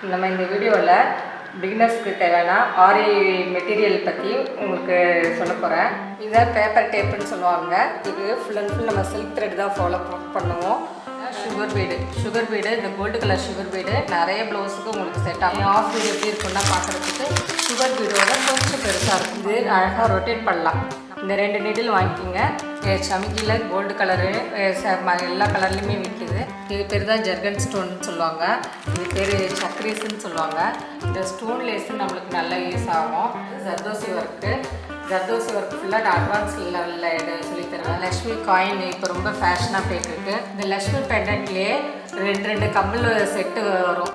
நம்ம இந்த வீடியோவில் பிகினர்ஸ்க்கு தேவையான ஆரி மெட்டீரியல் பற்றி உங்களுக்கு சொல்ல போகிறேன் இதுதான் பேப்பர் டேப்புன்னு சொல்லுவாங்க இது ஃபுல் அண்ட் ஃபுல் நம்ம சில்க் த்ரெட் தான் ஃபாலோ பண்ணுவோம் சுகர் பீடு சுகர் பீடு இந்த கோல்டு கலர் சுகர் பீடு நிறைய ப்ளவுஸுக்கு உங்களுக்கு செட் ஆகும் ஆஃப் பீடு எப்படி இருக்குன்னா பார்க்குறதுக்கு சுகர் பீடோட கொஞ்சம் பெருசாக இருக்கும் இது அழகாக ரொட்டேட் பண்ணலாம் இந்த ரெண்டு நீடில் வாங்கிக்கிங்க சமிக்கியில் கோல்டு கலரு எல்லா கலர்லேயுமே விற்கிது இது பேர் தான் ஜெர்கன் ஸ்டோன் சொல்லுவாங்க இது பேர் சக்ரீஸ்ன்னு சொல்லுவாங்க இந்த ஸ்டோன் லேஸு நம்மளுக்கு நல்ல யூஸ் ஆகும் ஜர்தோசி ஒர்க்கு ஜர்தோசி ஒர்க் ஃபுல்லாக நான் அட்வான்ஸ் லெவலில் இது சொல்லித் தருவேன் லக்ஷ்மி காயின் இப்போ ரொம்ப ஃபேஷனாக போயிட்டுருக்கு இந்த லக்ஷ்மி பெண்டன்ட்லேயே ரெண்டு ரெண்டு கம்மல் செட்டு வரும்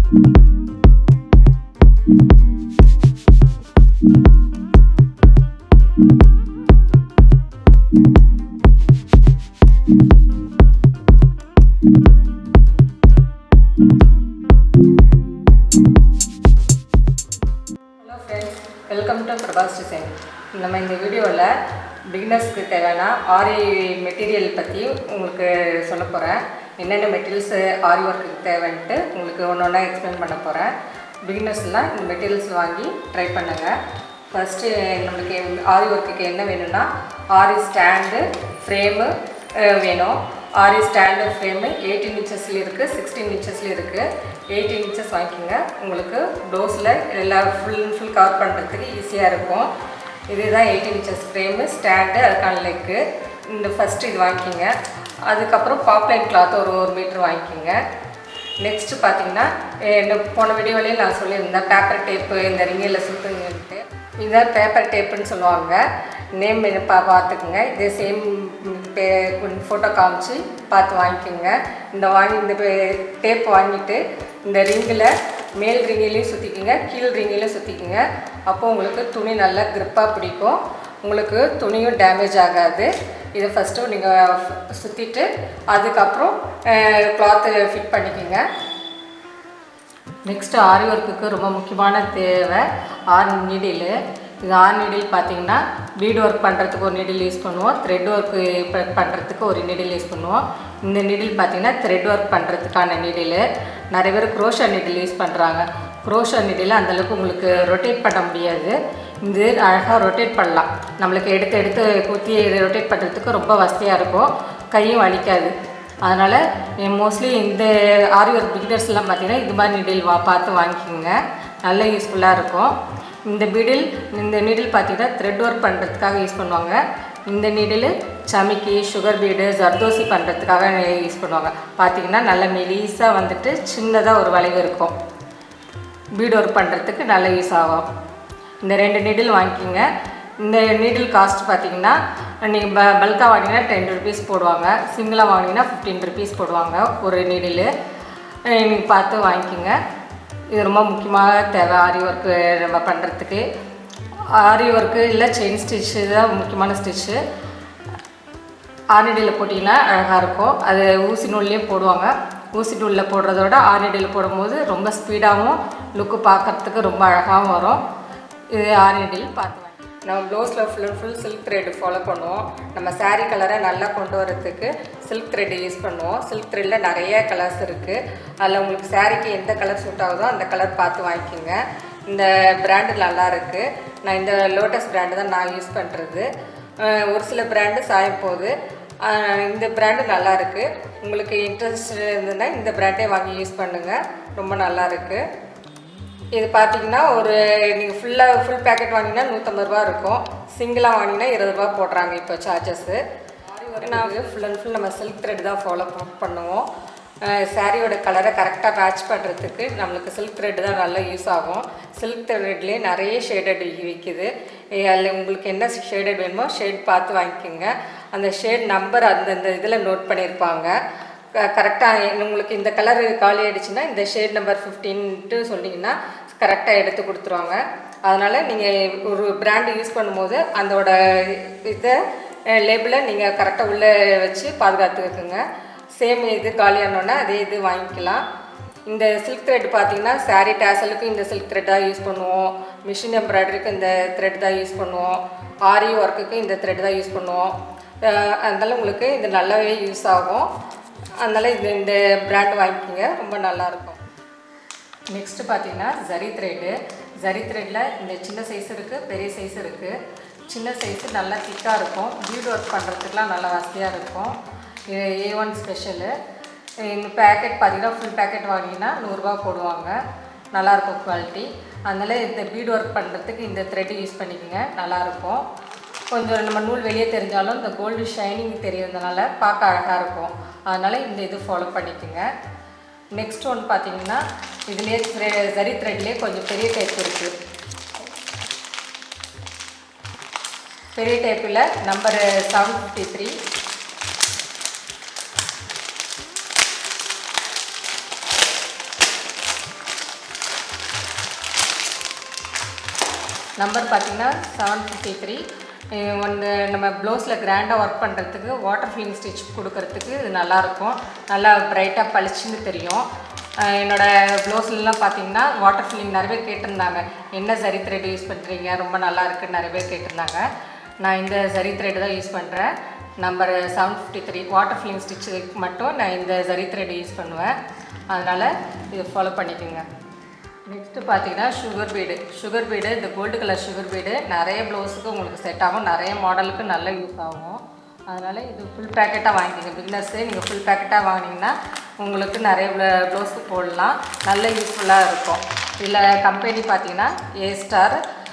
hello friends welcome to Prabhas design நம்ம இந்த வீடியோவில் பிகினர்ஸ்க்கு தேவையான ஆரி மெட்டீரியல் பற்றி உங்களுக்கு சொல்ல போகிறேன் என்னென்ன மெட்டீரியல்ஸ் ஆரி ஒர்க்குக்கு தேவைன்ட்டு உங்களுக்கு ஒன்று ஒன்றா எக்ஸ்பிளைன் பண்ண போகிறேன் பிகினர்ஸ்லாம் இந்த மெட்டீரியல்ஸ் வாங்கி ட்ரை பண்ணுங்கள் ஃபஸ்ட்டு நம்மளுக்கு ஆரி ஒர்க்குக்கு என்ன வேணும்னா ஆரி ஸ்டாண்டு ஃப்ரேமு வேணும் ஆரி ஸ்டாண்டு ஃப்ரேமு எயிட்டீன் இன்ச்சஸ்லேயும் இருக்குது சிக்ஸ்டீன் இன்ச்சஸ்லேயும் இருக்குது எயிட்டீன் இன்ச்சஸ் வாங்கிக்கோங்க உங்களுக்கு ப்ளவுஸில் எல்லா ஃபுல் அண்ட் ஃபுல் கவர் பண்ணுறதுக்கு ஈஸியாக இருக்கும் இதுதான் எயிட்டீன் இன்ச்சஸ் ஃப்ரேமு ஸ்டாண்டு அதுக்கான லெக்கு இந்த ஃபஸ்ட்டு இது வாங்கிக்கிங்க அதுக்கப்புறம் பாப்லைன் கிளாத் ஒரு ஒரு மீட்ரு வாங்கிக்கிங்க நெக்ஸ்ட்டு பார்த்தீங்கன்னா இந்த போன வீடியோலேயே நான் சொல்லியிருந்தேன் பேப்பர் டேப்பு இந்த ரிங்கில் சுற்றுங்கன்ட்டு இதுதான் பேப்பர் டேப்புன்னு சொல்லுவாங்க நேம் பா பார்த்துக்குங்க இதே சேம் பே ஃபோட்டோ காமிச்சு பார்த்து வாங்கிக்கோங்க இந்த வாங்கி இந்த டேப் வாங்கிட்டு இந்த ரிங்கில் மேல் ரிங்கிலையும் சுற்றிக்குங்க கீழ் ரிங்கிலையும் சுற்றிக்குங்க அப்போ உங்களுக்கு துணி நல்லா க்ரிப்பாக பிடிக்கும் உங்களுக்கு துணியும் டேமேஜ் ஆகாது இதை ஃபஸ்ட்டு நீங்கள் சுற்றிட்டு அதுக்கப்புறம் கிளாத்து ஃபிட் பண்ணிக்கோங்க நெக்ஸ்ட்டு ஆரி ஒர்க்குக்கு ரொம்ப முக்கியமான தேவை ஆர் நீடில் இது ஆர் நீடில் பார்த்தீங்கன்னா பீட் ஒர்க் பண்ணுறதுக்கு ஒரு நீடில் யூஸ் பண்ணுவோம் த்ரெட் ஒர்க்கு பண்ணுறதுக்கு ஒரு நீடில் யூஸ் பண்ணுவோம் இந்த நீடில் பார்த்தீங்கன்னா த்ரெட் ஒர்க் பண்ணுறதுக்கான நீடில் நிறைய பேர் குரோஷா நீடில் யூஸ் பண்ணுறாங்க குரோஷா நீடில் அந்தளவுக்கு உங்களுக்கு ரொட்டேட் பண்ண முடியாது இது அழகாக ரொட்டேட் பண்ணலாம் நம்மளுக்கு எடுத்து எடுத்து குத்தி ரொட்டேட் பண்ணுறதுக்கு ரொம்ப வசதியாக இருக்கும் கையும் வலிக்காது அதனால் மோஸ்ட்லி இந்த ஆரி ஒர்க் பிகினர்ஸ்லாம் பார்த்தீங்கன்னா இது மாதிரி நீடில் வா பார்த்து வாங்கிக்கோங்க நல்ல யூஸ்ஃபுல்லாக இருக்கும் இந்த பிடில் இந்த நீடில் பார்த்தீங்கன்னா த்ரெட் ஒர்க் பண்ணுறதுக்காக யூஸ் பண்ணுவாங்க இந்த நீடில் சமிக்கி சுகர் பீடு ஜர்தோசி பண்ணுறதுக்காக யூஸ் பண்ணுவாங்க பார்த்தீங்கன்னா நல்ல மெலீஸாக வந்துட்டு சின்னதாக ஒரு வளைவு இருக்கும் பீடு ஒர்க் பண்ணுறதுக்கு நல்ல யூஸ் ஆகும் இந்த ரெண்டு நீடில் வாங்கிக்கிங்க இந்த நீடில் காஸ்ட் பார்த்தீங்கன்னா நீங்கள் ப பல்காக வாங்கினீங்கன்னா டென் ருபீஸ் போடுவாங்க சிங்கிளாக வாங்கினீங்கன்னா ஃபிஃப்டீன் ருபீஸ் போடுவாங்க ஒரு நீடில் நீங்கள் பார்த்து வாங்கிக்கோங்க இது ரொம்ப முக்கியமாக தேவை ஆரி ஒர்க்கு நம்ம பண்ணுறதுக்கு ஆரி ஒர்க்கு இல்லை செயின் ஸ்டிச்சு தான் முக்கியமான ஸ்டிச்சு ஆர்னிடியில் போட்டிங்கன்னா அழகாக இருக்கும் அது ஊசி நூல்லையும் போடுவாங்க ஊசி நூலில் போடுறதோட ஆர்னிடியில் போடும்போது ரொம்ப ஸ்பீடாகவும் லுக்கு பார்க்குறதுக்கு ரொம்ப அழகாகவும் வரும் இது ஆர்னிடில் பார்த்து நம்ம ப்ளவுஸில் full and full silk thread follow பண்ணுவோம் நம்ம சாரீ கலரை நல்லா கொண்டு வரதுக்கு சில்க் த்ரெட் யூஸ் பண்ணுவோம் சில்க் த்ரெட்டில் நிறைய கலர்ஸ் இருக்குது அதில் உங்களுக்கு சாரீக்கு எந்த கலர் சூட் ஆகுதோ அந்த கலர் பார்த்து வாங்கிக்கோங்க இந்த பிராண்டு நல்லா இருக்குது நான் இந்த லோட்டஸ் பிராண்டு தான் நான் யூஸ் பண்ணுறது ஒரு சில பிராண்டு சாயம் போகுது இந்த பிராண்டு நல்லா இருக்குது உங்களுக்கு இன்ட்ரெஸ்ட் இருந்ததுன்னா இந்த பிராண்டே வாங்கி யூஸ் பண்ணுங்கள் ரொம்ப நல்லா இருக்குது இது பார்த்தீங்கன்னா ஒரு நீங்கள் ஃபுல்லாக ஃபுல் பேக்கெட் வாங்கினீங்கன்னா நூற்றம்பது ரூபா இருக்கும் சிங்கிளாக வாங்கினீங்கன்னா இருபது ரூபா போடுறாங்க இப்போ சார்ஜஸ்ஸு நான் ஃபுல் அண்ட் ஃபுல் நம்ம சில்க் த்ரெட் தான் ஃபாலோ பண்ணுவோம் சாரியோட கலரை கரெக்டாக மேட்ச் பண்ணுறதுக்கு நம்மளுக்கு சில்க் த்ரெட் தான் நல்லா யூஸ் ஆகும் சில்க் த்ரெட்லேயே நிறைய ஷேடட் விற்கிது அதில் உங்களுக்கு என்ன ஷேடட் வேணுமோ ஷேட் பார்த்து வாங்கிக்கோங்க அந்த ஷேட் நம்பர் அந்தந்த இதில் நோட் பண்ணியிருப்பாங்க கரெக்டாக உங்களுக்கு இந்த கலர் காலி ஆகிடுச்சுன்னா இந்த ஷேட் நம்பர் ஃபிஃப்டீன்ட்டு சொன்னீங்கன்னா கரெக்டாக எடுத்து கொடுத்துருவாங்க அதனால் நீங்கள் ஒரு பிராண்டு யூஸ் பண்ணும்போது அதோட இதை லேபிளை நீங்கள் கரெக்டாக உள்ளே வச்சு பாதுகாத்துக்குங்க சேம் இது காலியானோன்னா அதே இது வாங்கிக்கலாம் இந்த சில்க் த்ரெட் பார்த்தீங்கன்னா சாரீ டேசலுக்கு இந்த சில்க் த்ரெட் தான் யூஸ் பண்ணுவோம் மிஷின் எம்ப்ராய்டரிக்கு இந்த த்ரெட் தான் யூஸ் பண்ணுவோம் ஆரி ஒர்க்குக்கு இந்த த்ரெட் தான் யூஸ் பண்ணுவோம் அதனால் உங்களுக்கு இது நல்லாவே யூஸ் ஆகும் அதனால் இது இந்த பிராண்ட் வாங்கிக்கிங்க ரொம்ப நல்லாயிருக்கும் நெக்ஸ்ட்டு பார்த்தீங்கன்னா ஜரி த்ரெட்டு ஜரி த்ரெட்டில் இந்த சின்ன சைஸ் இருக்குது பெரிய சைஸ் இருக்குது சின்ன சைஸு நல்லா திக்காக இருக்கும் பீட் ஒர்க் பண்ணுறதுக்குலாம் நல்லா வசதியாக இருக்கும் இது ஏ ஒன் ஸ்பெஷலு இந்த பேக்கெட் பார்த்தீங்கன்னா ஃபுல் பேக்கெட் வாங்கினீங்கன்னா நூறுரூவா போடுவாங்க நல்லாயிருக்கும் குவாலிட்டி அதனால் இந்த பீட் ஒர்க் பண்ணுறதுக்கு இந்த த்ரெட் யூஸ் பண்ணிக்கோங்க நல்லாயிருக்கும் கொஞ்சம் நம்ம நூல் வெளியே தெரிஞ்சாலும் இந்த கோல்டு ஷைனிங் தெரியறதுனால பார்க்க அழகாக இருக்கும் அதனால் இந்த இது ஃபாலோ பண்ணிக்கோங்க நெக்ஸ்ட் ஒன்று பார்த்தீங்கன்னா இதுலேயே த்ரெ ஜரி த்ரெட்லேயே கொஞ்சம் பெரிய டைப் இருக்குது பெரிய டைப்பில் number seven fifty three number பார்த்தீங்கன்னா செவன் ஃபிஃப்டி த்ரீ ஒன்று நம்ம ப்ளவுஸில் கிராண்டாக ஒர்க் பண்ணுறதுக்கு வாட்டர் ஃபில்லிங் ஸ்டிச் கொடுக்கறதுக்கு இது நல்லாயிருக்கும் நல்லா பிரைட்டாக பளிச்சுன்னு தெரியும் அஹ் என்னோட ப்ளவுஸ்லாம் பார்த்தீங்கன்னா வாட்டர் ஃபில்லிங் நிறைய பேர் கேட்டிருந்தாங்க என்ன சரி த்ரெட் யூஸ் பண்ணுறீங்க ரொம்ப நல்லா இருக்குன்னு நிறைய பேர் கேட்டிருந்தாங்க நான் இந்த சரி த்ரெட் தான் யூஸ் பண்ணுறேன் number seven fifty three water filling ஸ்டிச்சுக்கு மட்டும் நான் இந்த சரி த்ரெட் யூஸ் பண்ணுவேன் அதனால் இது ஃபாலோ பண்ணிக்கோங்க நெக்ஸ்ட்டு பார்த்தீங்கன்னா சுகர் பீடு சுகர் பீடு இந்த கோல்டு கலர் சுகர் பீடு நிறைய ப்ளவுஸுக்கு உங்களுக்கு செட் ஆகும் நிறைய மாடலுக்கு நல்ல யூஸ் ஆகும் அதனால் இது ஃபுல் பேக்கெட்டாக வாங்கிக்கிங்க பிக்னஸ்ஸு நீங்கள் ஃபுல் பேக்கெட்டாக வாங்கினீங்கன்னா உங்களுக்கு நிறைய ப்ளவுஸுக்கு போடலாம் நல்ல யூஸ்ஃபுல்லாக இருக்கும் இதில் கம்பெனி பார்த்தீங்கன்னா ஏ ஸ்டார்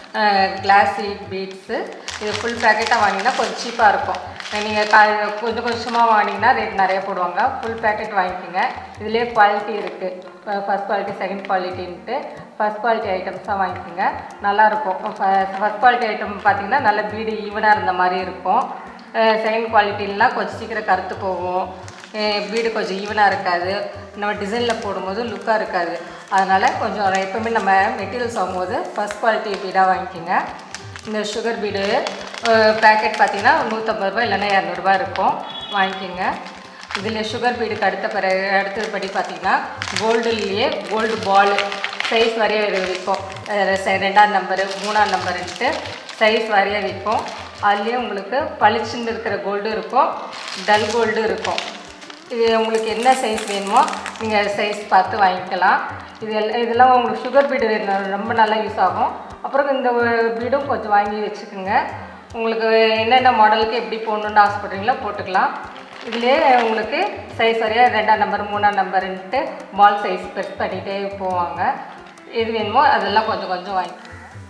கிளாஸி பீட்ஸு இது ஃபுல் பேக்கெட்டாக வாங்கினீங்கன்னா கொஞ்சம் சீப்பாக இருக்கும் நீங்கள் க கொஞ்சம் கொஞ்சமாக வாங்கினீங்கன்னா ரேட் நிறைய போடுவாங்க ஃபுல் பேக்கெட் வாங்கிக்கோங்க இதுலேயே குவாலிட்டி இருக்குது ஃபஸ்ட் குவாலிட்டி செகண்ட் குவாலிட்டின்ட்டு ஃபஸ்ட் குவாலிட்டி ஐட்டம்ஸாக வாங்கிக்கோங்க நல்லாயிருக்கும் ஃபஸ்ட் குவாலிட்டி ஐட்டம் பார்த்தீங்கன்னா நல்ல பீடு ஈவனாக இருந்த மாதிரி இருக்கும் செகண்ட் குவாலிட்டிலாம் கொஞ்சம் சீக்கிரம் கருத்து போகும் பீடு கொஞ்சம் ஈவனாக இருக்காது நம்ம டிசைனில் போடும்போது லுக்காக இருக்காது அதனால் கொஞ்சம் எப்போவுமே நம்ம மெட்டீரியல்ஸ் வாங்கும்போது ஃபஸ்ட் குவாலிட்டி பீடாக வாங்கிக்கோங்க இந்த சுகர் பீடு பேக்கெட் பார்த்தீங்கன்னா நூற்றம்பது ரூபா இல்லைன்னா இரநூறுபா இருக்கும் வாங்கிக்கோங்க இதில் சுகர் பீடுக்கு அடுத்த பிறகு அடுத்தபடி பார்த்தீங்கன்னா கோல்டுலேயே கோல்டு பால் சைஸ் வரைய விற்கும் அஹ் செ- ரெண்டாம் நம்பரு மூணாம் நம்பருன்ட்டு சைஸ் வரைய விற்கும் அதுலேயே உங்களுக்கு பளிச்சுன்னு இருக்கிற கோல்டு இருக்கும் டல் கோல்டு இருக்கும் இது உங்களுக்கு என்ன சைஸ் வேணுமோ நீங்கள் சைஸ் பார்த்து வாங்கிக்கலாம் இது எல்லாம் இதெல்லாம் உங்களுக்கு சுகர் பீடு ரொம்ப நல்லா யூஸ் ஆகும் அப்புறம் இந்த பீடும் கொஞ்சம் வாங்கி வச்சுக்கோங்க உங்களுக்கு என்னென்ன மாடலுக்கு எப்படி போடணுன்னு ஆசைப்படுறீங்களோ போட்டுக்கலாம் இதுலேயே உங்களுக்கு சைஸ் வரையா ரெண்டாம் நம்பர் மூணாம் நம்பருன்ட்டு பால் சைஸ் பெருசு பண்ணிகிட்டே போவாங்க எது வேணுமோ அதெல்லாம் கொஞ்சம் கொஞ்சம் வாங்கிக்கோங்க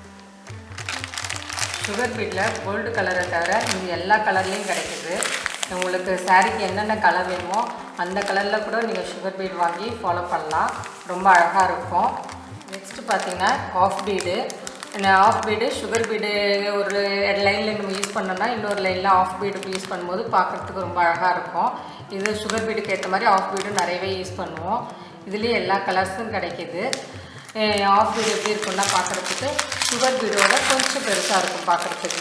சுகர் பீட்டில் கோல்டு கலரை தவிர இது எல்லா கலர்லேயும் கிடைக்குது உங்களுக்கு சாரீக்கு என்னென்ன கலர் வேணுமோ அந்த கலரில் கூட நீங்கள் சுகர் பீட் வாங்கி ஃபாலோ பண்ணலாம் ரொம்ப அழகாக இருக்கும் நெக்ஸ்ட்டு பார்த்தீங்கன்னா half bead half bead sugar bead ஒரு லைனில் நம்ம யூஸ் பண்ணோம்னா இன்னொரு லைனில் ஆஃப் பீடு யூஸ் பண்ணும்போது பார்க்குறதுக்கு ரொம்ப அழகாக இருக்கும் இது சுகர் பீடுக்கு ஏற்ற மாதிரி ஆஃப் பீடும் நிறையவே யூஸ் பண்ணுவோம் இதுலேயே எல்லா கலர்ஸும் கிடைக்கிது ஆஃப் பீடு எப்படி இருக்கும்னா பார்க்குறதுக்கு சுகர் பீடோட கொஞ்சம் பெருசாக இருக்கும் பார்க்குறதுக்கு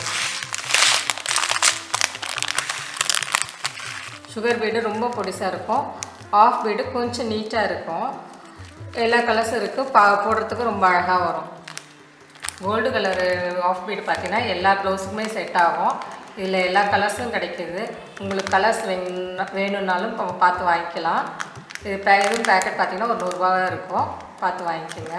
சுகர் பீடு ரொம்ப பொடிசாக இருக்கும் ஆஃப் பீடு கொஞ்சம் நீட்டாக இருக்கும் எல்லா கலர்ஸும் இருக்குது பா போடுறதுக்கு ரொம்ப அழகாக வரும் கோல்டு கலரு ஆஃப் பீடு பார்த்தீங்கன்னா எல்லா ப்ளவுஸுக்குமே செட் ஆகும் இதில் எல்லா கலர்ஸும் கிடைக்கிது உங்களுக்கு கலர்ஸ் வேணும் வேணும்னாலும் இப்போ பார்த்து வாங்கிக்கலாம் இது பே இதுவும் பேக்கெட் பார்த்தீங்கன்னா ஒரு நூறுரூவா இருக்கும் பார்த்து வாங்கிக்கோங்க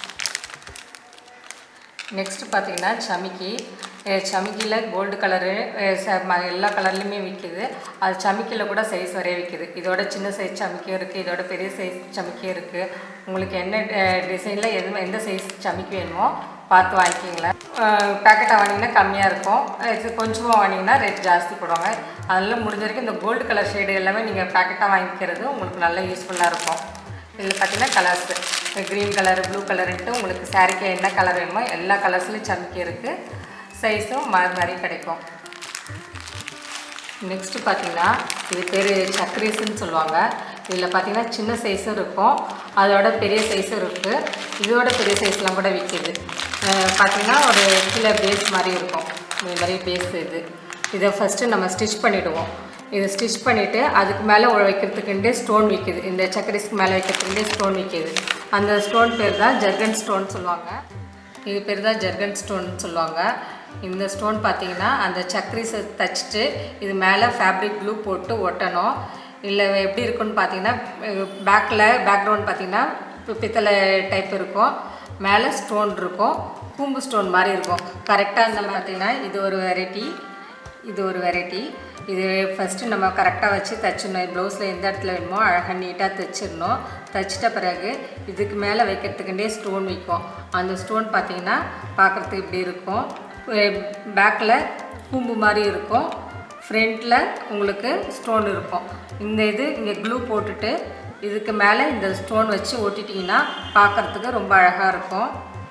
நெக்ஸ்ட்டு பார்த்தீங்கன்னா சமிக்கி அஹ் சமிக்கியில் கோல்டு கலரு எல்லா கலர்லேயுமே விற்கிது அது சமிக்கியில் கூட சைஸ் வரைய விற்கிது இதோட சின்ன சைஸ் சமிக்கியும் இருக்குது இதோட பெரிய சைஸ் சமிக்கியும் இருக்குது உங்களுக்கு என்ன டிசைனில் எது எந்த சைஸ் சமிக்கி வேணுமோ பார்த்து வாங்கிக்கிங்களேன் பேக்கெட்டாக வாங்கினீங்கன்னா கம்மியாக இருக்கும் இது கொஞ்சமாக வாங்கினீங்கன்னா ரேட் ஜாஸ்தி போடுவாங்க அதெல்லாம் முடிஞ்ச வரைக்கும் இந்த கோல்டு கலர் ஷேடு எல்லாமே நீங்கள் பேக்கெட்டாக வாங்கிக்கிறது உங்களுக்கு நல்ல யூஸ்ஃபுல்லாக இருக்கும் இதில் பார்த்தீங்கன்னா கலர்ஸு க்ரீன் கலர் ப்ளூ கலருன்ட்டு உங்களுக்கு சாரிக்கு என்ன கலர் வேணுமோ எல்லா கலர்ஸ்லையும் சமைக்கி இருக்குது சைஸும் மாறி மாறி கிடைக்கும் நெக்ஸ்ட்டு பார்த்தீங்கன்னா இது பேர் சக்ரீஸ்ன்னு சொல்லுவாங்க இதில் பார்த்தீங்கன்னா சின்ன சைஸும் இருக்கும் அதோட பெரிய சைஸும் இருக்குது இதோட பெரிய சைஸ்லாம் கூட விற்கிது பார்த்தீங்கன்னா ஒரு கீழே பேஸ் மாதிரி இருக்கும் இந்த மாதிரி பேஸ் இது இதை ஃபஸ்ட்டு நம்ம ஸ்டிச் பண்ணிவிடுவோம் இதை ஸ்டிச் பண்ணிவிட்டு அதுக்கு மேலே வைக்கிறதுக்குண்டே ஸ்டோன் விற்கிது இந்த சக்கரிஸ்க்கு மேலே வைக்கிறதுக்குண்டே ஸ்டோன் விற்கிது அந்த ஸ்டோன் பேர் தான் ஜர்கன் ஸ்டோன் சொல்லுவாங்க இது பேர் தான் ஜர்கன் ஸ்டோன் சொல்லுவாங்க இந்த ஸ்டோன் பார்த்தீங்கன்னா அந்த சக்கரிஸை தச்சுட்டு இது மேலே ஃபேப்ரிக் க்ளூ போட்டு ஒட்டணும் இல்லை எப்படி இருக்குன்னு பார்த்தீங்கன்னா பேக்கில் பேக்ரவுண்ட் பார்த்தீங்கன்னா இப்போ பித்தளை டைப் இருக்கும் மேலே ஸ்டோன் இருக்கும் கூம்பு ஸ்டோன் மாதிரி இருக்கும் கரெக்டாக இருந்தாலும் பார்த்தீங்கன்னா இது ஒரு வெரைட்டி இது ஒரு வெரைட்டி இது ஃபஸ்ட்டு நம்ம கரெக்டாக வச்சு தைச்சிடணும் ப்ளவுஸில் எந்த இடத்துல வேணுமோ அழகாக நீட்டாக தைச்சிடணும் தைச்சிட்ட பிறகு இதுக்கு மேலே வைக்கிறதுக்குண்டே ஸ்டோன் வைக்கும் அந்த ஸ்டோன் பார்த்தீங்கன்னா பார்க்குறதுக்கு இப்படி இருக்கும் பேக்கில் கூம்பு மாதிரி இருக்கும் ஃப்ரண்ட்டில் உங்களுக்கு ஸ்டோன் இருக்கும் இந்த இது இங்கே க்ளூ போட்டுட்டு இதுக்கு மேலே இந்த ஸ்டோன் வச்சு ஒட்டிட்டிங்கன்னா பார்க்குறதுக்கு ரொம்ப அழகாக இருக்கும்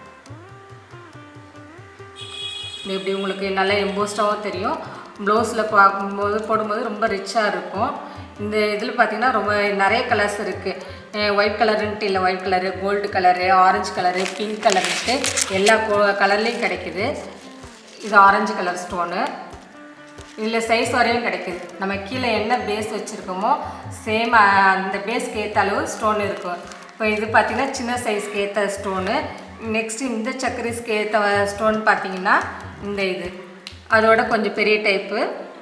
இது இப்படி உங்களுக்கு நல்லா எம்போஸ்டாகவும் தெரியும் ப்ளவுஸில் பார்க்கும்போது போடும்போது ரொம்ப ரிச்சாக இருக்கும் இந்த இதில் பார்த்தீங்கன்னா ரொம்ப நிறைய கலர்ஸ் இருக்குது ஒயிட் கலருன்ட்டு இல்லை white colour gold colour orange colour pink கலருன்ட்டு எல்லா கலர்லேயும் கிடைக்குது இது ஆரஞ்சு கலர் ஸ்டோனு இதில் சைஸ் வரையும் கிடைக்குது நம்ம கீழே என்ன பேஸ் வச்சுருக்கோமோ சேம் அந்த பேஸ்க்கு ஏற்ற அளவு ஸ்டோன் இருக்கும் இப்போ இது பார்த்திங்கன்னா சின்ன சைஸ்க்கு ஏற்ற ஸ்டோனு நெக்ஸ்ட்டு இந்த சக்கரிஸ்க்கு ஏற்ற ஸ்டோன் பார்த்தீங்கன்னா இந்த இது அதோட கொஞ்சம் பெரிய டைப்பு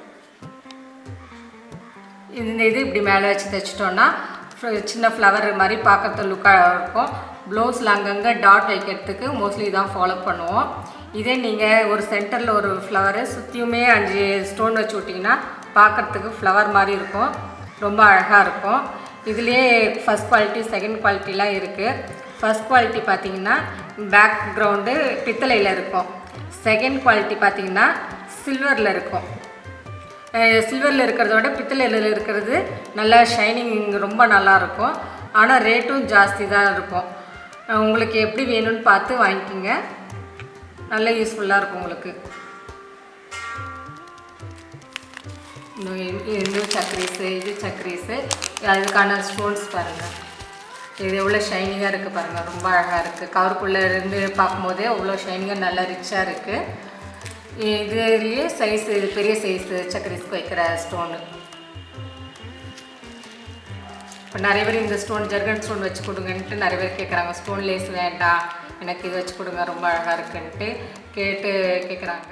இந்த இது இப்படி மேலே வச்சு தைச்சிட்டோன்னா சின்ன ஃப்ளவர் மாதிரி பார்க்கறது லுக்காக இருக்கும் ப்ளவுஸில் அங்கங்கே டாட் வைக்கிறதுக்கு மோஸ்ட்லி இதான் ஃபாலோ பண்ணுவோம் இதே நீங்கள் ஒரு சென்டரில் ஒரு ஃப்ளவரு சுற்றியுமே அஞ்சு ஸ்டோன் வச்சு விட்டிங்கன்னா பார்க்குறதுக்கு ஃப்ளவர் மாதிரி இருக்கும் ரொம்ப அழகாக இருக்கும் இதுலேயே ஃபஸ்ட் குவாலிட்டி செகண்ட் குவாலிட்டிலாம் இருக்குது ஃபஸ்ட் குவாலிட்டி பார்த்தீங்கன்னா பேக் க்ரவுண்டு பித்தளையில் இருக்கும் செகண்ட் குவாலிட்டி பார்த்தீங்கன்னா சில்வரில் இருக்கும் சில்வரில் இருக்கிறத விட பித்தளையில் இருக்கிறது நல்லா ஷைனிங் ரொம்ப நல்லாயிருக்கும் ஆனால் ரேட்டும் ஜாஸ்தி தான் இருக்கும் உங்களுக்கு எப்படி வேணும்னு பார்த்து வாங்கிக்கோங்க நல்ல யூஸ்ஃபுல்லாக இருக்கும் உங்களுக்கு இந்த சக்கரீஸு இது சக்கரீஸு அதுக்கான ஸ்டோன்ஸ் பாருங்கள் இது எவ்வளோ ஷைனிங்காக இருக்குது பாருங்கள் ரொம்ப அழகாக இருக்குது கவருக்குள்ளே இருந்து பார்க்கும்போதே அவ்வளோ ஷைனிங்காக நல்லா ரிச்சாக இருக்குது இதுலேயே சைஸ் இது பெரிய சைஸு சக்கரீஸ்க்கு வைக்கிற ஸ்டோனு இப்போ நிறைய பேர் இந்த ஸ்டோன் ஜர்கன் ஸ்டோன் வச்சு கொடுங்கன்ட்டு நிறைய பேர் கேட்குறாங்க ஸ்டோன் லேஸ் வேண்டாம் எனக்கு இது வச்சு கொடுங்க ரொம்ப அழகாக இருக்குன்ட்டு கேட்டு கேட்குறாங்க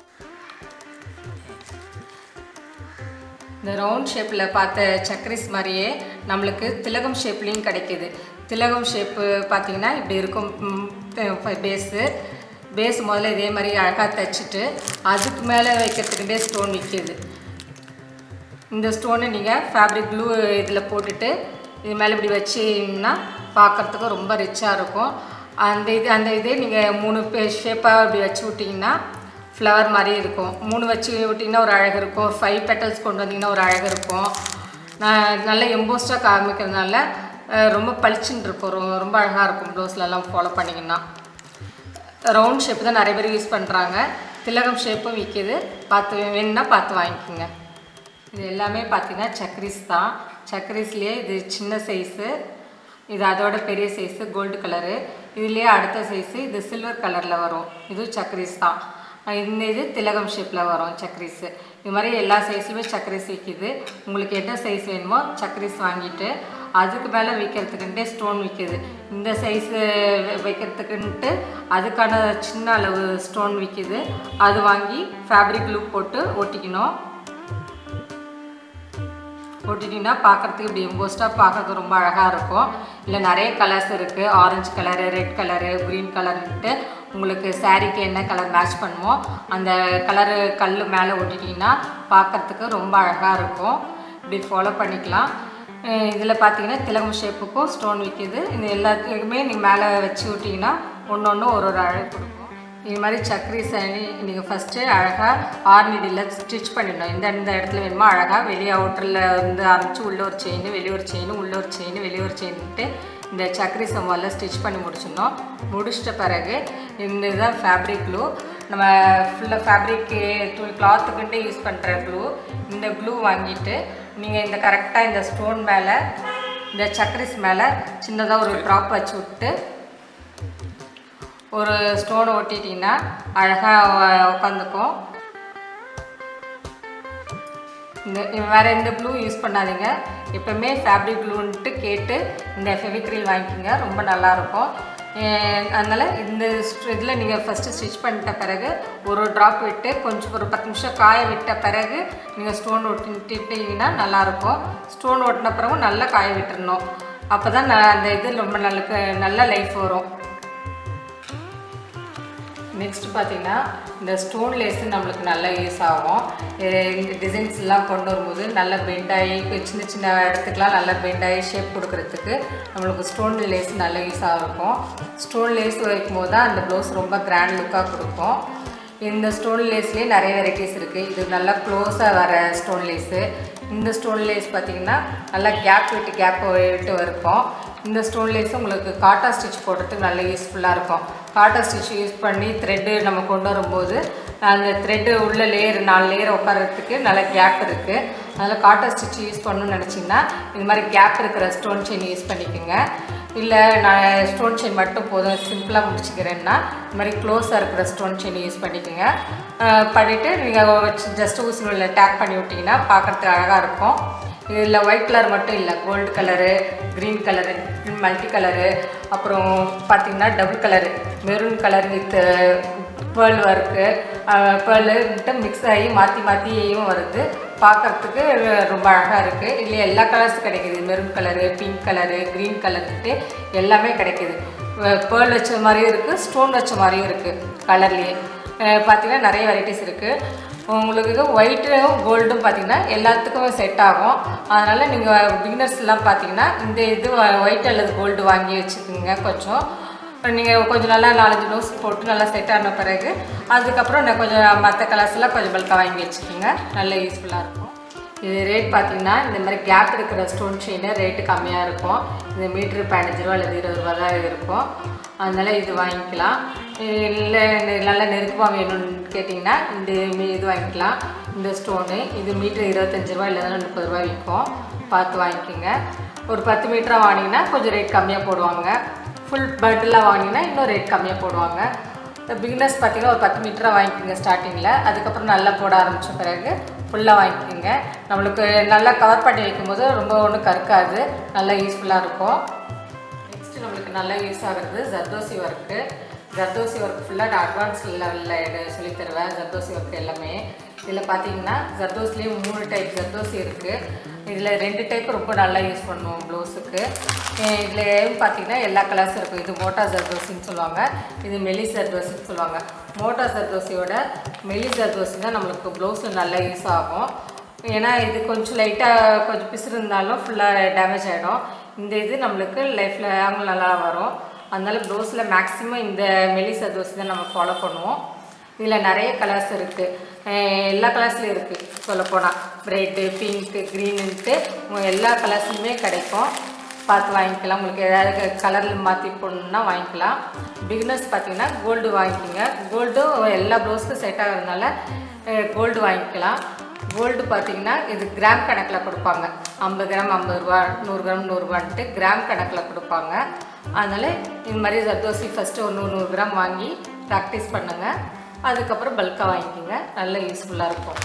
இந்த ரவுண்ட் ஷேப்பில் பார்த்த சக்கரிஸ் மாதிரியே நம்மளுக்கு திலகம் ஷேப்லேயும் கிடைக்கிது திலகம் ஷேப்பு பார்த்திங்கன்னா இப்படி இருக்கும் பேஸு பேஸ் முதல்ல இதே மாதிரி அழகாக தைச்சிட்டு அதுக்கு மேலே வைக்கிறதுக்கிட்டே ஸ்டோன் விற்கிது இந்த ஸ்டோனை நீங்கள் ஃபேப்ரிக் க்ளூ இதில் போட்டுட்டு இது மேலே இப்படி வச்சிங்கன்னா பார்க்குறதுக்கு ரொம்ப ரிச்சாக இருக்கும் அந்த இது அந்த இதே நீங்கள் மூணு பே ஷேப்பாக இப்படி வச்சு விட்டிங்கன்னா ஃப்ளவர் மாதிரி இருக்கும் மூணு வச்சு விட்டிங்கன்னா ஒரு அழகு இருக்கும் ஃபைவ் பெட்டல்ஸ் கொண்டு வந்தீங்கன்னா ஒரு அழகு இருக்கும் நான் நல்ல எம்போஸ்டாக காமிக்கிறதுனால ரொம்ப பளிச்சுன்னு இருக்கும் ரொம்ப ரொம்ப அழகாக இருக்கும் ப்ளவுஸ்லலாம் ஃபாலோ பண்ணிங்கன்னா ரவுண்ட் ஷேப் தான் நிறைய பேர் யூஸ் பண்ணுறாங்க திலகம் ஷேப்பும் விற்கிது பார்த்து வேணும்னா பார்த்து வாங்கிக்கோங்க இது எல்லாமே பார்த்தீங்கன்னா சக்கரிஸ் தான் சக்கரிஸ்லேயே இது சின்ன சைஸு இது அதோட பெரிய சைஸு கோல்டு கலரு இதுலேயே அடுத்த சைஸு இது சில்வர் கலரில் வரும் இதுவும் சக்கரிஸ் தான் இந்த இது திலகம் ஷேப்பில் வரும் சக்கரிஸு இது மாதிரி எல்லா சைஸ்லையுமே சக்கரிஸ் விற்கிது உங்களுக்கு என்ன சைஸ் வேணுமோ சக்கரிஸ் வாங்கிட்டு அதுக்கு மேலே வைக்கிறதுக்குன்ட்டே ஸ்டோன் விற்கிது இந்த சைஸு வைக்கிறதுக்குன்ட்டு அதுக்கான சின்ன அளவு ஸ்டோன் விற்கிது அது வாங்கி ஃபேப்ரிக் லூப் போட்டு ஒட்டிக்கணும் ஒட்டிட்டிங்கன்னா பார்க்குறதுக்கு இப்படி எம்போஸ்டாக பார்க்கறதுக்கு ரொம்ப அழகாக இருக்கும் இல்லை நிறைய கலர்ஸ் இருக்குது orange colour red colour green கலருன்ட்டு உங்களுக்கு சாரீக்கு என்ன கலர் மேட்ச் பண்ணுமோ அந்த கலரு கல் மேலே ஒட்டிட்டிங்கன்னா பார்க்குறதுக்கு ரொம்ப அழகாக இருக்கும் இப்படி ஃபாலோ பண்ணிக்கலாம் இதில் பார்த்தீங்கன்னா திலகம் ஷேப்புக்கும் ஸ்டோன் விற்கிது இது எல்லாத்துக்குமே நீங்கள் மேலே வச்சு விட்டிங்கன்னா ஒன்று ஒன்று ஒரு ஒரு அழகு கொடுக்கும் இது மாதிரி சக்கரி சனி நீங்கள் ஃபஸ்ட்டு அழகாக ஆர்னிடியில் ஸ்டிச் பண்ணிடணும் இந்த இந்த இடத்துல வேணுமோ அழகாக வெளியே அவுட்டரில் இருந்து ஆரம்பித்து உள்ளே ஒரு செயின் வெளியே ஒரு செயின் உள்ளே ஒரு செயின் வெளியே ஒரு செயின்ட்டு இந்த சக்கரி சம்பாலில் ஸ்டிச் பண்ணி முடிச்சிடணும் முடிச்சிட்ட பிறகு இந்த இதுதான் ஃபேப்ரிக் க்ளூ நம்ம ஃபுல்லாக ஃபேப்ரிக்கு துணி கிளாத்துக்குன்ட்டு யூஸ் பண்ணுற க்ளூ இந்த க்ளூ வாங்கிட்டு நீங்கள் இந்த கரெக்டாக இந்த ஸ்டோன் மேலே இந்த சக்கரிஸ் மேலே சின்னதாக ஒரு ட்ராப் வச்சு விட்டு ஒரு ஸ்டோனை ஒட்டிட்டிங்கன்னா அழகாக உட்காந்துக்கும் இந்த வேறு எந்த க்ளூ யூஸ் பண்ணாதீங்க எப்போவுமே ஃபேப்ரிக் க்ளூன்ட்டு கேட்டு இந்த ஃபெவிக்ரில் வாங்கிக்கோங்க ரொம்ப நல்லாயிருக்கும் அதனால் இந்த இதில் நீங்கள் ஃபஸ்ட்டு ஸ்டிச் பண்ணிட்ட பிறகு ஒரு ட்ராப் விட்டு கொஞ்சம் ஒரு பத்து நிமிஷம் காய விட்ட பிறகு நீங்கள் ஸ்டோன் ஒட்டிட்டிங்கன்னா நல்லாயிருக்கும் ஸ்டோன் ஒட்டின பிறகு நல்லா காய விட்டுறணும் அப்போ தான் அந்த இது ரொம்ப நல்ல நல்ல லைஃப் வரும் நெக்ஸ்ட் பார்த்தீங்கன்னா இந்த ஸ்டோன் லேஸு நம்மளுக்கு நல்லா யூஸ் ஆகும் இது- இந்த டிசைன்ஸ் எல்லாம் கொண்டு வரும்போது நல்ல பெண்டாகி சின்ன சின்ன இடத்துக்குலாம் நல்லா பெண்டாகி ஷேப் கொடுக்கறதுக்கு நம்மளுக்கு ஸ்டோன் லேஸ் நல்ல யூஸாக இருக்கும் ஸ்டோன் லேஸ் வைக்கும் போது தான் அந்த ப்ளவுஸ் ரொம்ப கிராண்ட் லுக்காக கொடுக்கும் இந்த ஸ்டோன் லேஸ்லேயே நிறைய வெரைட்டிஸ் இருக்குது இது நல்லா க்ளோஸாக வர ஸ்டோன் லேஸு இந்த ஸ்டோன் லேஸ் பார்த்தீங்கன்னா நல்லா கேப் விட்டு கேப் விட்டு இருக்கும் இந்த ஸ்டோன் லேஸ் உங்களுக்கு காட்டா ஸ்டிச் போடுறதுக்கு நல்ல யூஸ்ஃபுல்லாக இருக்கும் காட்டா ஸ்டிச் யூஸ் பண்ணி த்ரெட்டு நம்ம கொண்டு வரும்போது அந்த த்ரெட்டு உள்ள லேயர் நாலு லேயர் உட்காரத்துக்கு நல்ல கேப் இருக்குது அதனால் காட்டா ஸ்டிச் யூஸ் பண்ணணும்னு நினச்சிங்கன்னா இது மாதிரி கேப் இருக்கிற ஸ்டோன் செயின் யூஸ் பண்ணிக்கோங்க இல்லை நான் ஸ்டோன் செயின் மட்டும் போதும் சிம்பிளாக முடிச்சுக்கிறேன்னா இந்த மாதிரி க்ளோஸாக இருக்கிற ஸ்டோன் செயின் யூஸ் பண்ணிக்கோங்க அஹ் பண்ணிவிட்டு நீங்கள் ஜஸ்ட் ஊசி உள்ள டேக் பண்ணி விட்டிங்கன்னா பார்க்குறதுக்கு அழகாக இருக்கும் இதில் ஒயிட் கலர் மட்டும் இல்லை gold colour green colour multi colour அப்புறம் பார்த்தீங்கன்னா double colour maroon colour with pearl work பேர்லுன்ட்டு மிக்ஸ் ஆகி மாற்றி மாற்றியும் வருது பார்க்கறதுக்கு ரொம்ப அழகாக இருக்குது இதில் எல்லா கலர்ஸும் கிடைக்குது maroon colour pink colour green கலர்ன்ட்டு எல்லாமே கிடைக்குது பேர்ல் வச்ச மாதிரியும் இருக்குது ஸ்டோன் வச்ச மாதிரியும் இருக்குது கலர்லேயே பார்த்தீங்கன்னா நிறைய வெரைட்டிஸ் இருக்குது உங்களுக்கு ஒயிட்டும் கோல்டும் பார்த்தீங்கன்னா எல்லாத்துக்கும் செட் ஆகும் அதனால் நீங்கள் பிகினர்ஸ்லாம் பார்த்தீங்கன்னா இந்த இது ஒயிட் அல்லது கோல்டு வாங்கி வச்சுக்கோங்க கொஞ்சம் நீங்கள் கொஞ்சம் நல்லா நாலஞ்சு டோஸ் போட்டு நல்லா செட் ஆன பிறகு அதுக்கப்புறம் நான் கொஞ்சம் மற்ற கலர்ஸ்லாம் கொஞ்சம் பல்காக வாங்கி வச்சுக்கோங்க நல்ல யூஸ்ஃபுல்லாக இருக்கும் இது ரேட் பார்த்தீங்கன்னா இந்த மாதிரி கேப் இருக்கிற ஸ்டோன் செயின் ரேட்டு கம்மியாக இருக்கும் இது மீட்ரு பதினஞ்சு ரூபா அல்லது இருபது ரூபா தான் இருக்கும் அதனால் இது வாங்கிக்கலாம் இல்லை நல்ல நெருக்கமாக வேணும்னு கேட்டிங்கன்னா இந்த மீ- இது வாங்கிக்கலாம் இந்த ஸ்டோனு இது மீட்ரு இருபத்தஞ்சி ரூபா இல்லைன்னா முப்பது ரூபா விற்கும் பார்த்து வாங்கிக்கோங்க ஒரு பத்து மீட்டராக வாங்கினீங்கன்னா கொஞ்சம் ரேட் கம்மியாக போடுவாங்க ஃபுல் பண்டிலாக வாங்கினீங்கன்னா இன்னும் ரேட் கம்மியாக போடுவாங்க பிகினர்ஸ் பார்த்தீங்கன்னா ஒரு பத்து மீட்டராக வாங்கிக்கோங்க ஸ்டார்டிங்கில் அதுக்கப்புறம் நல்லா போட ஆரம்பித்த பிறகு ஃபுல்லாக வாங்கிக்கோங்க நம்மளுக்கு நல்லா கவர் பண்ணி வைக்கும்போது ரொம்ப ஒன்றும் கருக்காது நல்லா யூஸ்ஃபுல்லாக இருக்கும் நெக்ஸ்ட் நம்மளுக்கு நல்லா யூஸ் ஆகுறது ஜர்தோசி ஒர்க்கு ஜர்தோசி ஒர்க் ஃபுல்லாக நான் அட்வான்ஸ் லெவலில் சொல்லி தருவேன் ஜர்தோசி ஒர்க் எல்லாமே இதில் பார்த்தீங்கன்னா ஜர்தோஸ்லேயே மூணு டைப் ஜர்தோசி இருக்குது இதில் ரெண்டு டைப் ரொம்ப நல்லா யூஸ் பண்ணுவோம் ப்ளவுஸுக்கு இதில் பார்த்தீங்கன்னா எல்லா கலர்ஸும் இருக்கும் இது மோட்டா ஜர்தோசின்னு சொல்லுவாங்க இது மெலி ஜர்தோசின்னு சொல்லுவாங்க மோட்டா ஜர்தோசியோட மெலி ஜர்தோசி தான் நம்மளுக்கு ப்ளவுஸில் நல்லா யூஸ் ஆகும் ஏன்னா இது கொஞ்சம் லைட்டாக கொஞ்சம் பிசுறு இருந்தாலும் ஃபுல்லாக டேமேஜ் ஆகிடும் இந்த இது நம்மளுக்கு லைஃப்பில் லாங் நல்லா வரும் அதனால ப்ளவுஸில் மேக்ஸிமம் இந்த மெலிசா தோசை தான் நம்ம ஃபாலோ பண்ணுவோம் இதில் நிறைய கலர்ஸ் இருக்குது எல்லா கலர்ஸ்லையும் இருக்குது சொல்லப்போனால் ரெட்டு பிங்க்கு க்ரீனுன்ட்டு எல்லா கலர்ஸுமே கிடைக்கும் பார்த்து வாங்கிக்கலாம் உங்களுக்கு ஏதாவது கலரில் மாற்றி போடணுன்னா வாங்கிக்கலாம் பிகினர்ஸ் பார்த்தீங்கன்னா கோல்டு வாங்கிக்கோங்க கோல்டும் எல்லா ப்ளவுஸ்க்கும் செட் ஆகிறதுனால கோல்டு வாங்கிக்கலாம் கோல்டு பார்த்தீங்கன்னா இது கிராம் கணக்கில் கொடுப்பாங்க ஐம்பது கிராம் ஐம்பது ரூபா நூறு கிராம் நூறுரூவான்ட்டு கிராம் கணக்கில் கொடுப்பாங்க அதனால் இது மாதிரி ஜர்தோசி ஃபஸ்ட்டு ஒரு நூறு நூறு கிராம் வாங்கி ப்ராக்டிஸ் பண்ணுங்கள் அதுக்கப்புறம் பல்காக வாங்கிக்கோங்க நல்ல யூஸ்ஃபுல்லாக இருக்கும்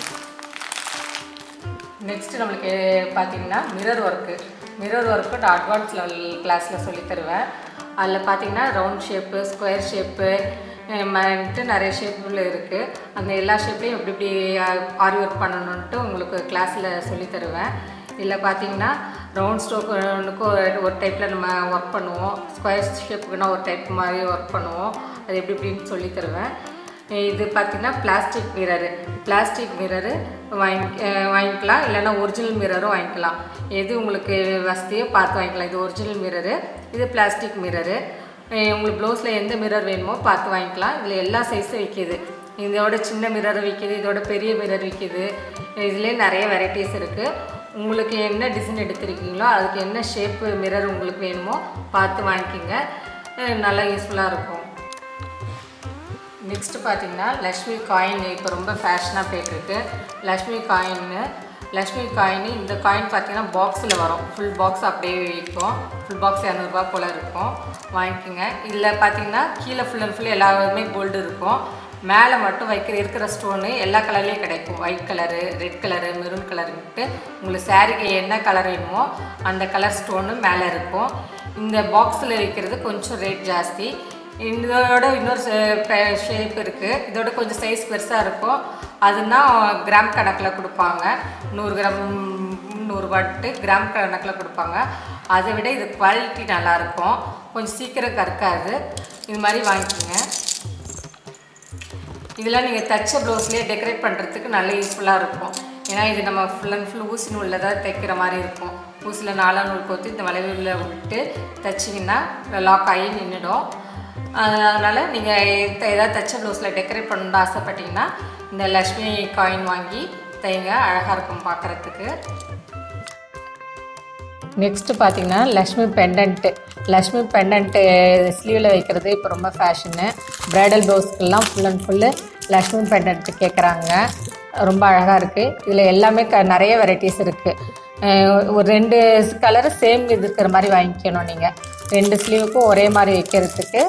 நெக்ஸ்ட் நம்மளுக்கு பார்த்தீங்கன்னா மிரர் ஒர்க்கு மிரர் ஒர்க்கு நான் அட்வான்ஸ் லெவல் கிளாஸில் சொல்லி தருவேன் அதில் பார்த்தீங்கன்னா ரவுண்ட் ஷேப்பு ஸ்கொயர் ஷேப்பு வந்துட்டு நிறைய ஷேப்பில் இருக்குது அந்த எல்லா ஷேப்லேயும் எப்படி எப்படி ஆரி ஒர்க் பண்ணணுன்ட்டு உங்களுக்கு கிளாஸில் சொல்லி தருவேன் இதில் பார்த்தீங்கன்னா ரவுண்ட் ஸ்டோக்கு ஒரு டைப்பில் நம்ம ஒர்க் பண்ணுவோம் ஸ்கொயர் ஷேப்புக்குன்னா ஒரு டைப் மாதிரி ஒர்க் பண்ணுவோம் அது எப்படி எப்படின்னு சொல்லி தருவேன் இது பார்த்தீங்கன்னா பிளாஸ்டிக் மிரரு பிளாஸ்டிக் மிரரு வாங்கி அஹ் வாங்கிக்கலாம் இல்லைன்னா ஒரிஜினல் மிரரும் வாங்கிக்கலாம் எது உங்களுக்கு வசதியோ பார்த்து வாங்கிக்கலாம் இது ஒரிஜினல் மிரரு இது பிளாஸ்டிக் மிரரு உங்களுக்கு ப்ளவுஸில் எந்த மிரர் வேணுமோ பார்த்து வாங்கிக்கலாம் இதில் எல்லா சைஸும் விற்கிது இதோட சின்ன மிரர் விற்கிது இதோட பெரிய மிரர் விற்கிது இதுலேயே நிறைய வெரைட்டிஸ் இருக்குது உங்களுக்கு என்ன டிசைன் எடுத்திருக்கீங்களோ அதுக்கு என்ன ஷேப்பு மிரர் உங்களுக்கு வேணுமோ பார்த்து வாங்கிக்கோங்க அஹ் நல்லா யூஸ்ஃபுல்லாக இருக்கும் நெக்ஸ்ட் பார்த்தீங்கன்னா லக்ஷ்மி காயின் இப்போ ரொம்ப ஃபேஷனாக போயிட்டுருக்கு லக்ஷ்மி காயின்னு லக்ஷ்மி காயின் இந்த காயின் பார்த்தீங்கன்னா பாக்ஸில் வரும் ஃபுல் பாக்ஸ் அப்படியே விற்கும் ஃபுல் பாக்ஸ் இரநூறுபா போல் இருக்கும் வாங்கிக்கோங்க இதில் பார்த்தீங்கன்னா கீழே ஃபுல் அண்ட் ஃபுல் எல்லாமே கோல்டு இருக்கும் மேலே மட்டும் வைக்கிற இருக்கிற ஸ்டோனு எல்லா கலர்லேயும் கிடைக்கும் white colour red colour maroon கலருன்ட்டு உங்களுக்கு சாரீக்கு என்ன கலர் வேணுமோ அந்த கலர் ஸ்டோனு மேலே இருக்கும் இந்த பாக்ஸில் வைக்கிறது கொஞ்சம் ரேட் ஜாஸ்தி இதோட இன்னொரு ஷேப் இருக்குது இதோட கொஞ்சம் சைஸ் பெருசாக இருக்கும் அதுனா கிராம் கணக்கில் கொடுப்பாங்க நூறு கிராம் நூறுபாட்டு கிராம் கணக்கில் கொடுப்பாங்க அதை விட இது குவாலிட்டி நல்லாயிருக்கும் கொஞ்சம் சீக்கிரம் கற்காது இது மாதிரி வாங்கிக்கோங்க இதெல்லாம் நீங்கள் தச்ச ப்ளவுஸ்லேயே டெக்கரேட் பண்ணுறதுக்கு நல்ல யூஸ்ஃபுல்லாக இருக்கும் ஏன்னா இது நம்ம ஃபுல் அண்ட் ஃபுல் ஊசி நூலில் தான் தைக்கிற மாதிரி இருக்கும் ஊசியில் நாலா நூல் கோத்து இந்த வளைவில் விட்டு தைச்சிங்கன்னா லாக் ஆகி நின்றுடும் அதனால் நீங்கள் ஏதாவது தச்ச ப்ளவுஸில் டெக்கரேட் பண்ணணும்னு ஆசைப்பட்டீங்கன்னா இந்த லக்ஷ்மி காயின் வாங்கி தைங்க அழகாக இருக்கும் பார்க்குறதுக்கு நெக்ஸ்ட்டு பார்த்தீங்கன்னா லக்ஷ்மி பெண்டன்ட்டு லக்ஷ்மி பெண்டன்ட்டு ஸ்லீவில் வைக்கிறது இப்போ ரொம்ப ஃபேஷனு ப்ரைடல் ப்ளவுஸ்க்கெல்லாம் full and full Lakshmi pendant கேட்குறாங்க ரொம்ப அழகாக இருக்குது இதில் எல்லாமே க நிறைய வெரைட்டிஸ் இருக்குது ஒரு ரெண்டு கலர் சேம் இது இருக்கிற மாதிரி வாங்கிக்கணும் நீங்கள் ரெண்டு ஸ்லீவுக்கும் ஒரே மாதிரி வைக்கிறதுக்கு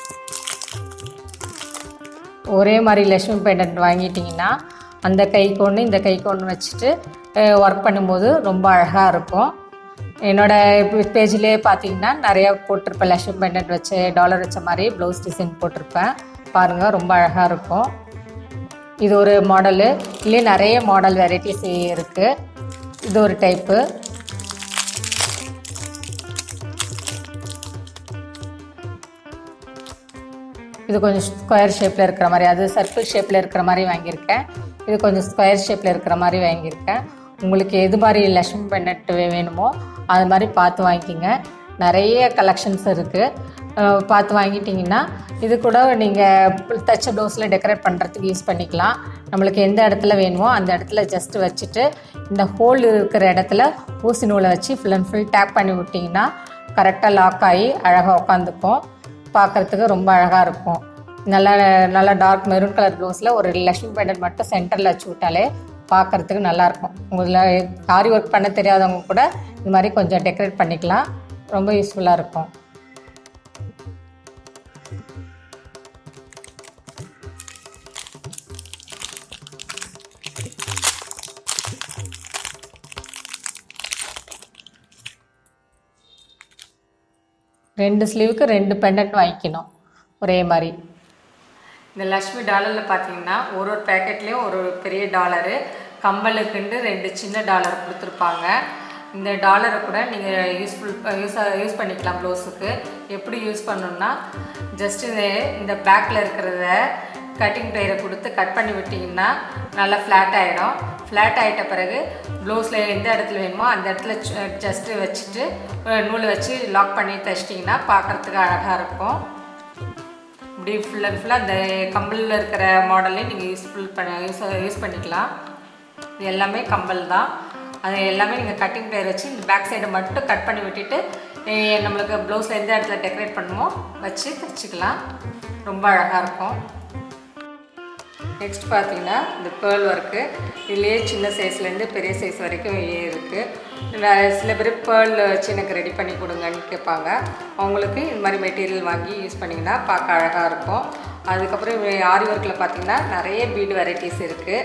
ஒரே மாதிரி லக்ஷ்மி பெண்டன்ட் வாங்கிட்டிங்கன்னா அந்த கைக்கு ஒன்று இந்த கைக்கு ஒன்று வச்சுட்டு ஒர்க் பண்ணும்போது ரொம்ப அழகாக இருக்கும் என்னோடய பேஜ்லேயே பார்த்தீங்கன்னா நிறையா போட்டிருப்பேன் லக்ஷ்மி பெண்டன்ட் வச்சு டாலர் வச்ச மாதிரி ப்ளவுஸ் டிசைன் போட்டிருப்பேன் பாருங்கள் ரொம்ப அழகாக இருக்கும் இது ஒரு மாடலு இதுலேயே நிறைய மாடல் வெரைட்டிஸ் இருக்குது இது ஒரு டைப்பு இது கொஞ்சம் ஸ்கொயர் ஷேப்பில் இருக்கிற மாதிரி அது சர்க்கிள் ஷேப்பில் இருக்கிற மாதிரி வாங்கியிருக்கேன் இது கொஞ்சம் ஸ்கொயர் ஷேப்பில் இருக்கிற மாதிரி வாங்கியிருக்கேன் உங்களுக்கு எது மாதிரி லக்ஷ்மி பெண்டன்ட் வேணுமோ அது மாதிரி பார்த்து வாங்கிக்கிங்க நிறைய கலெக்ஷன்ஸ் இருக்குது பார்த்து வாங்கிட்டிங்கன்னா இது கூட நீங்கள் தச்ச ப்ளவுஸில் டெக்கரேட் பண்ணுறதுக்கு யூஸ் பண்ணிக்கலாம் நம்மளுக்கு எந்த இடத்துல வேணுமோ அந்த இடத்துல ஜஸ்ட் வச்சுட்டு இந்த ஹோல் இருக்கிற இடத்துல ஊசி நூலை வச்சு ஃபுல் அண்ட் ஃபுல் டேப் பண்ணி விட்டிங்கன்னா கரெக்டாக லாக் ஆகி அழகாக உட்காந்துக்கும் பார்க்குறதுக்கு ரொம்ப அழகாக இருக்கும் நல்லா நல்லா டார்க் மெரூன் கலர் ப்ளவுஸில் ஒரு லக்ஷ்மி பெண்டன்ட் மட்டும் சென்டரில் வச்சு விட்டாலே பார்க்குறதுக்கு நல்லாயிருக்கும் உங்களில் ஆரி ஒர்க் பண்ண தெரியாதவங்க கூட இது மாதிரி கொஞ்சம் டெக்கரேட் பண்ணிக்கலாம் ரொம்ப யூஸ்ஃபுல்லாக இருக்கும் ரெண்டு ஸ்லீவுக்கு ரெண்டு பெண்டன்ட் வாங்கிக்கணும் ஒரே மாதிரி இந்த லக்ஷ்மி டாலரில் பார்த்தீங்கன்னா ஒரு ஒரு பேக்கெட்லேயும் ஒரு ஒரு பெரிய டாலரு கம்பலுக்குண்டு ரெண்டு சின்ன டாலர் கொடுத்துருப்பாங்க இந்த டாலரை கூட நீங்கள் யூஸ்ஃபுல் யூஸ் யூஸ் பண்ணிக்கலாம் ப்ளவுஸுக்கு எப்படி யூஸ் பண்ணணும்னா ஜஸ்ட் இந்த இந்த பேக்கில் இருக்கிறத கட்டிங் டயரை கொடுத்து கட் பண்ணி விட்டிங்கன்னா நல்லா ஃப்ளாட் ஆகிடும் ஃப்ளாட் ஆகிட்ட பிறகு ப்ளவுஸில் எந்த இடத்துல வேணுமோ அந்த இடத்துல ஜஸ்ட்டு வச்சுட்டு நூலை வச்சு லாக் பண்ணி தைச்சிட்டிங்கன்னா பார்க்குறதுக்கு அழகாக இருக்கும் இப்படி ஃபுல் அண்ட் ஃபுல்லாக அந்த கம்பலில் இருக்கிற மாடல்லே நீங்கள் யூஸ்ஃபுல் பண்ண யூஸ் யூஸ் பண்ணிக்கலாம் இது எல்லாமே கம்பல் தான் அது எல்லாமே நீங்கள் கட்டிங் டயர் வச்சு இந்த பேக் சைடை மட்டும் கட் பண்ணி விட்டுட்டு நம்மளுக்கு ப்ளவுஸில் எந்த இடத்துல டெக்கரேட் பண்ணுமோ வச்சு தைச்சிக்கலாம் ரொம்ப அழகாக இருக்கும் நெக்ஸ்ட் பார்த்தீங்கன்னா இந்த பேர்ல் ஒர்க்கு இதுலேயே சின்ன சைஸ்லேருந்து பெரிய சைஸ் வரைக்கும் இருக்குது சில பேர் பேர்ல் வச்சு எனக்கு ரெடி பண்ணி கொடுங்கன்னு கேட்பாங்க அவங்களுக்கு இந்த மாதிரி மெட்டீரியல் வாங்கி யூஸ் பண்ணிங்கன்னா பார்க்க அழகாக இருக்கும் அதுக்கப்புறம் ஆரி ஒர்க்கில் பார்த்தீங்கன்னா நிறைய பீடு வெரைட்டிஸ் இருக்குது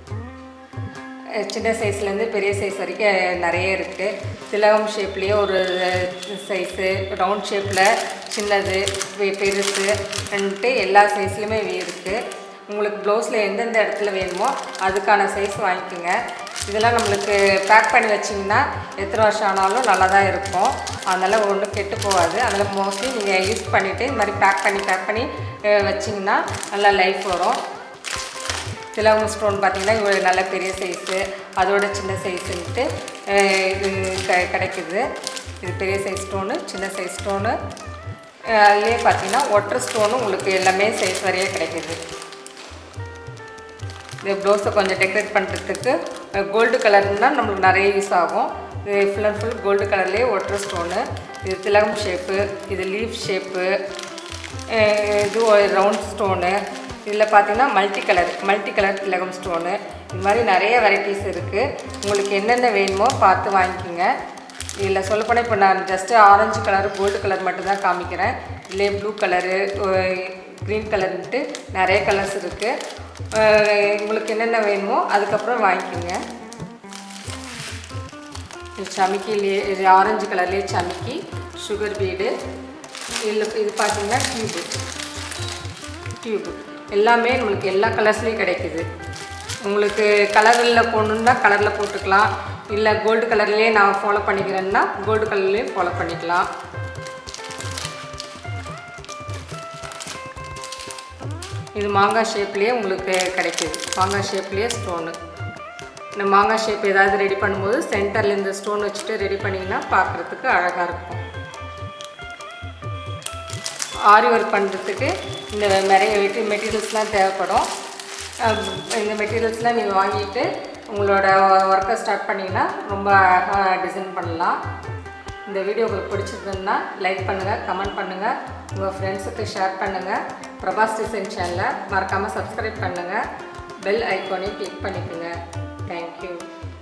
சின்ன சைஸ்லேருந்து பெரிய சைஸ் வரைக்கும் நிறைய இருக்குது திலகம் ஷேப்லேயே ஒரு சைஸு ரவுண்ட் ஷேப்பில் சின்னது பெருசுன்ட்டு எல்லா சைஸ்லையுமே இருக்குது உங்களுக்கு ப்ளவுஸில் எந்தெந்த இடத்துல வேணுமோ அதுக்கான சைஸ் வாங்கிக்கோங்க இதெல்லாம் நம்மளுக்கு பேக் பண்ணி வச்சிங்கன்னா எத்தனை வருஷம் ஆனாலும் நல்லா தான் இருக்கும் அதனால் ஒன்றும் கெட்டு போகாது அதில் மோஸ்ட்லி நீங்கள் யூஸ் பண்ணிவிட்டு இந்த மாதிரி பேக் பண்ணி பேக் பண்ணி வச்சிங்கன்னா நல்லா லைஃப் வரும் திலகம் ஸ்டோன் பார்த்திங்கன்னா இவ்வளோ நல்ல பெரிய சைஸு அதோட சின்ன சைஸுன்ட்டு இது க கிடைக்குது இது பெரிய சைஸ் ஸ்டோனு சின்ன சைஸ் ஸ்டோனு அதுலேயே பார்த்தீங்கன்னா ஒட்டர் ஸ்டோனும் உங்களுக்கு எல்லாமே சைஸ் வரையே கிடைக்குது இந்த ப்ளவுஸை கொஞ்சம் டெக்கரேட் பண்ணுறதுக்கு கோல்டு கலர்னால் நம்மளுக்கு நிறைய யூஸ் ஆகும் இது ஃபுல் அண்ட் ஃபுல் கோல்டு கலர்லேயே ஒட்டர் ஸ்டோனு இது திலகம் ஷேப்பு இது லீஃப் ஷேப்பு இது ரவுண்ட் ஸ்டோனு இதில் பார்த்தீங்கன்னா மல்டி கலர் மல்டி கலர் திலகம் ஸ்டோனு இது மாதிரி நிறைய வெரைட்டிஸ் இருக்குது உங்களுக்கு என்னென்ன வேணுமோ பார்த்து வாங்கிக்கோங்க இதில் சொல்லப்போனால் இப்போ நான் just orange colour gold colour மட்டும்தான் காமிக்கிறேன் இதிலே ப்ளூ கலரு க்ரீன் கலர்ன்ட்டு நிறைய கலர்ஸ் இருக்குது உங்களுக்கு என்னென்ன வேணுமோ அதுக்கப்புறம் வாங்கிக்கோங்க இது சமிக்கிலே இது ஆரஞ்சு கலர்லேயே சமிக்கி சுகர் பீடு இதில் இது பார்த்தீங்கன்னா டியூபு டியூபு எல்லாமே நம்மளுக்கு எல்லா கலர்ஸ்லேயும் கிடைக்குது உங்களுக்கு கலரில் போடணுன்னா கலரில் போட்டுக்கலாம் இல்லை கோல்டு கலர்லேயே நான் ஃபாலோ பண்ணிக்கிறேன்னா கோல்டு கலர்லேயே ஃபாலோ பண்ணிக்கலாம் இது மாங்காய் ஷேப்லேயே உங்களுக்கு கிடைக்குது மாங்காய் ஷேப்லேயே ஸ்டோனு இந்த மாங்காய் ஷேப் ஏதாவது ரெடி பண்ணும்போது சென்டரில் இந்த ஸ்டோன் வச்சுட்டு ரெடி பண்ணிங்கன்னா பார்க்குறதுக்கு அழகாக இருக்கும் ஆரி ஒர்க் பண்ணுறதுக்கு இந்த நிறைய மெட்டீரியல்ஸ்லாம் தேவைப்படும் அஹ் இந்த மெட்டீரியல்ஸ்லாம் நீங்கள் வாங்கிட்டு உங்களோட ஒர்க்கை ஸ்டார்ட் பண்ணிங்கன்னா ரொம்ப அழகாக டிசைன் பண்ணலாம் இந்த வீடியோ உங்களுக்கு பிடிச்சிருந்ததுன்னா லைக் பண்ணுங்கள் கமெண்ட் பண்ணுங்கள் உங்கள் ஃப்ரெண்ட்ஸுக்கு ஷேர் பண்ணுங்கள் பிரபாஸ் டிசைன் சேனலை மறக்காமல் சப்ஸ்கிரைப் பண்ணுங்கள் பெல் ஐக்கானையும் கிளிக் பண்ணிக்கோங்க தேங்க்யூ